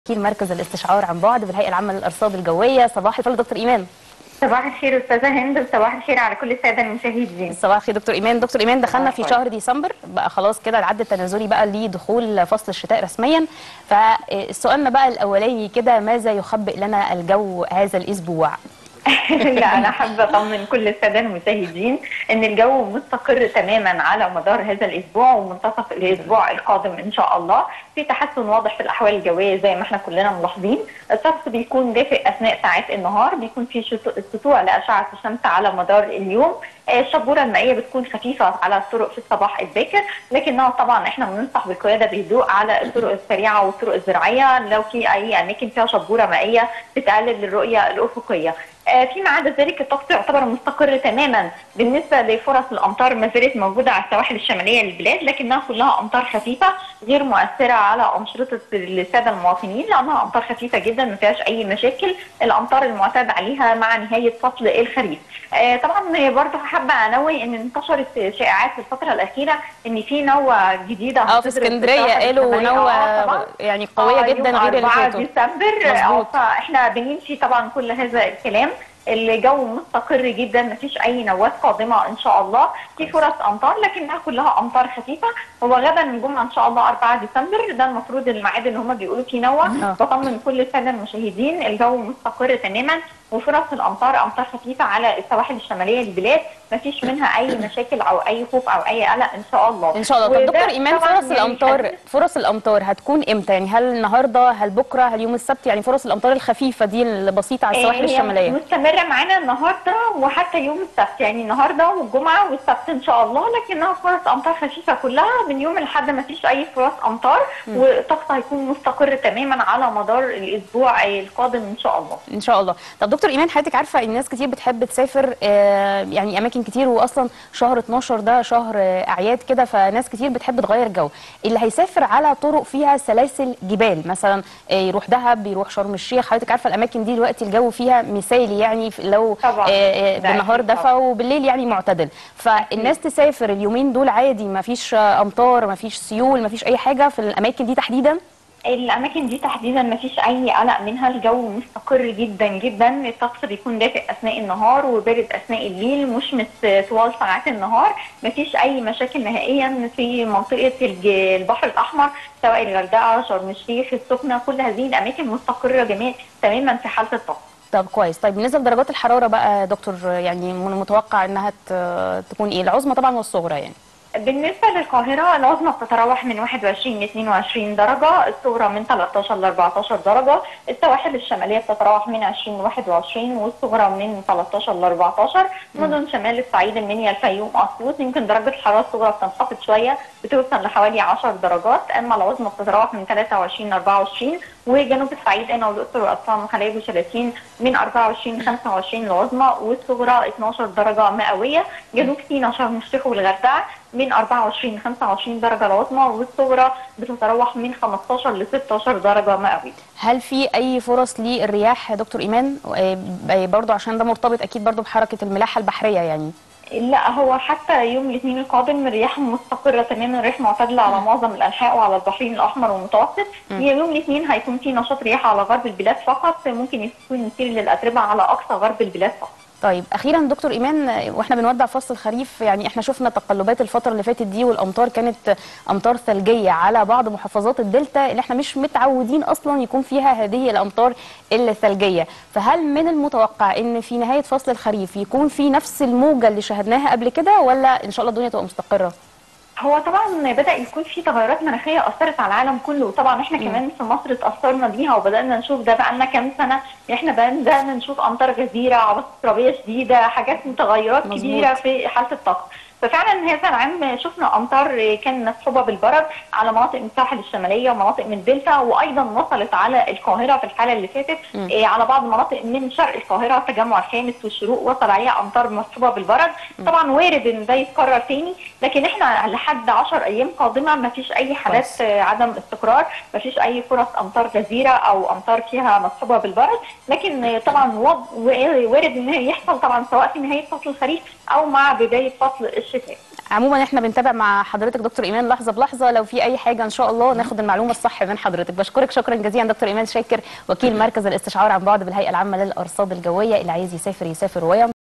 وكيل مركز الاستشعار عن بعد بالهيئه العامه للارصاد الجويه صباح الفل دكتور ايمان صباح الخير استاذه هند وصباح الخير على كل الساده المشاهدين صباح الخير دكتور ايمان دكتور ايمان دخلنا صباح في الخير. شهر ديسمبر بقى خلاص كده العد التنازلي بقى لدخول فصل الشتاء رسميا فسؤالنا بقى الاولاني كده ماذا يخبئ لنا الجو هذا الاسبوع لا انا حابه اطمن كل الساده المشاهدين ان الجو مستقر تماما على مدار هذا الاسبوع ومنتصف الاسبوع القادم ان شاء الله في تحسن واضح في الاحوال الجويه زي ما احنا كلنا ملاحظين الطقس بيكون دافئ اثناء ساعات النهار بيكون في شتو- سطوع لاشعه الشمس على مدار اليوم آه، الشبوره المائيه بتكون خفيفه على الطرق في الصباح الباكر لكنها طبعا احنا بننصح بالقياده بهدوء على الطرق السريعه والطرق الزراعيه لو في اي اماكن فيها شبوره مائيه بتقلل الرؤيه الافقيه آه، فيما عدا ذلك الطقس يعتبر مستقر تماما بالنسبه لفرص الامطار ما زالت موجوده على السواحل الشماليه للبلاد لكنها كلها امطار خفيفه غير مؤثره على انشطه الساده المواطنين لانها امطار خفيفه جدا ما فيهاش اي مشاكل الامطار المعتاد عليها مع نهايه فصل الخريف. آه، طبعا برضه حابه انوه ان انتشرت شائعات في الفتره الاخيره ان في نوه جديده اه في هتضرب اسكندريه السواحل قالوا الشمالية. آه، طبعاً. نوه يعني قويه آه، جدا يوم غير اللي 4 فاتوا ديسمبر آه، مظبوط. فاحنا بننفي طبعا كل هذا الكلام الجو مستقر جدا مفيش اي نوات قادمه ان شاء الله في فرص امطار لكنها كلها امطار خفيفه هو غدا الجمعه ان شاء الله 4 ديسمبر ده المفروض الميعاد اللي هم بيقولوا فيه نوه آه. بطمن كل الساده المشاهدين الجو مستقر تماما وفرص الامطار امطار خفيفه على السواحل الشماليه للبلاد مفيش منها اي مشاكل او اي خوف او اي قلق ان شاء الله ان شاء الله طب وده دكتور ايمان طبعاً فرص يعني الامطار خلينا- فرص الامطار هتكون امتى يعني هل النهارده هل بكره هل يوم السبت يعني فرص الامطار الخفيفه دي البسيطه على السواحل هي الشماليه مستمرة معانا النهارده وحتى يوم السبت يعني النهارده والجمعة والسبت إن شاء الله لكنها فرص أمطار خفيفة كلها من يوم الأحد ما فيش أي فرص أمطار والطقس هيكون مستقر تماما على مدار الأسبوع القادم إن شاء الله. ان شاء الله طب دكتور ايمان حضرتك عارفه ان ناس كتير بتحب تسافر آه، يعني اماكن كتير واصلا شهر 12 ده شهر آه، اعياد كده فناس كتير بتحب تغير جو اللي هيسافر على طرق فيها سلاسل جبال مثلا آه، يروح دهب يروح شرم الشيخ حضرتك عارفه الاماكن دي دلوقتي الجو فيها مثالي يعني في- لو طبعاً. آه، آه، ده بالنهار أكيد دفى طبعاً. وبالليل يعني معتدل فالناس تسافر اليومين دول عادي ما فيش امطار ما فيش سيول ما فيش اي حاجه في الاماكن دي تحديدا الأماكن دي تحديدا ما فيش أي قلق منها الجو مستقر جدا جدا الطقس بيكون دافئ أثناء النهار وبارد أثناء الليل مشمس طوال ساعات النهار ما فيش أي مشاكل نهائيا في منطقة الج- البحر الأحمر سواء الغردقة شرم الشيخ السخنة كل هذه الأماكن مستقرة جميع تماما في حالة الطقس طب كويس طيب بالنسبه لدرجات الحراره بقى يا دكتور يعني من المتوقع انها ت- تكون ايه العظمى طبعا والصغرى يعني بالنسبة للقاهرة العظمى بتتراوح من 21 ل 22 درجة، الصغرى من 13 ل 14 درجة، السواحل الشمالية بتتراوح من 20 ل 21 والصغرى من 13 ل 14، مدن شمال الصعيد المنيا الفيوم أسيوط يمكن درجة الحرارة الصغرى بتنخفض شوية بتوصل لحوالي 10 درجات، أما العظمى بتتراوح من 23 ل 24 وجنوب الصعيد هنا والأقصر وأسوان وحلايب وشلاتين من 24 ل 25 العظمى والصغرى 12 درجة مئوية، جنوب سيناء شرم الشيخ والغردقة من 24 ل 25 درجة العظمى والصغرى بتتراوح من 15 ل 16 درجة مئوية. هل في اي فرص للرياح يا دكتور ايمان آه، ب- برضو عشان ده مرتبط اكيد برضو بحركه الملاحه البحريه يعني لا هو حتى يوم الاثنين القادم الرياح مستقرة تماما الرياح معتدلة على معظم الأنحاء وعلى البحرين الأحمر والمتوسط يوم الاثنين هيكون في نشاط رياح على غرب البلاد فقط ممكن يكون يسير للأتربة على أقصى غرب البلاد فقط طيب اخيرا دكتور ايمان آه، واحنا بنودع فصل الخريف يعني احنا شفنا تقلبات الفتره اللي فاتت دي والامطار كانت امطار ثلجيه على بعض محافظات الدلتا اللي احنا مش متعودين اصلا يكون فيها هذه الامطار الثلجيه فهل من المتوقع ان في نهايه فصل الخريف يكون في نفس الموجه اللي شاهدناها قبل كده ولا ان شاء الله الدنيا تبقى مستقره هو طبعا بدا يكون في تغيرات مناخيه اثرت على العالم كله وطبعا احنا كمان في مصر اتاثرنا بيها وبدانا نشوف ده بقى لنا كام سنه احنا بدانا نشوف امطار غزيره عواصف ترابيه شديده حاجات متغيرات مظبوط. كبيره في حاله الطقس ففعلا هذا العام شفنا امطار كان مصحوبه بالبرد على مناطق من الساحل الشماليه ومناطق من الدلتا وايضا وصلت على القاهره في الحاله اللي فاتت إيه على بعض مناطق من شرق القاهره التجمع الخامس والشروق وصل عليها امطار مصحوبه بالبرد طبعا وارد ان ده يتكرر تاني لكن احنا لحد 10 ايام قادمه ما فيش اي حالات كويس. آه، عدم استقرار ما فيش اي فرص امطار غزيره او امطار فيها مصحوبه بالبرد لكن آه، طبعا وض- وارد ان هي يحصل طبعا سواء في نهايه فصل الخريف او مع بدايه فصل الشتاء عموما احنا بنتابع مع حضرتك دكتور ايمان لحظه بلحظه لو في اي حاجه ان شاء الله ناخد المعلومه الصح من حضرتك بشكرك شكرا جزيلا دكتور ايمان شاكر وكيل مركز الاستشعار عن بعد بالهيئه العامه للارصاد الجويه اللي عايز يسافر يسافر ويا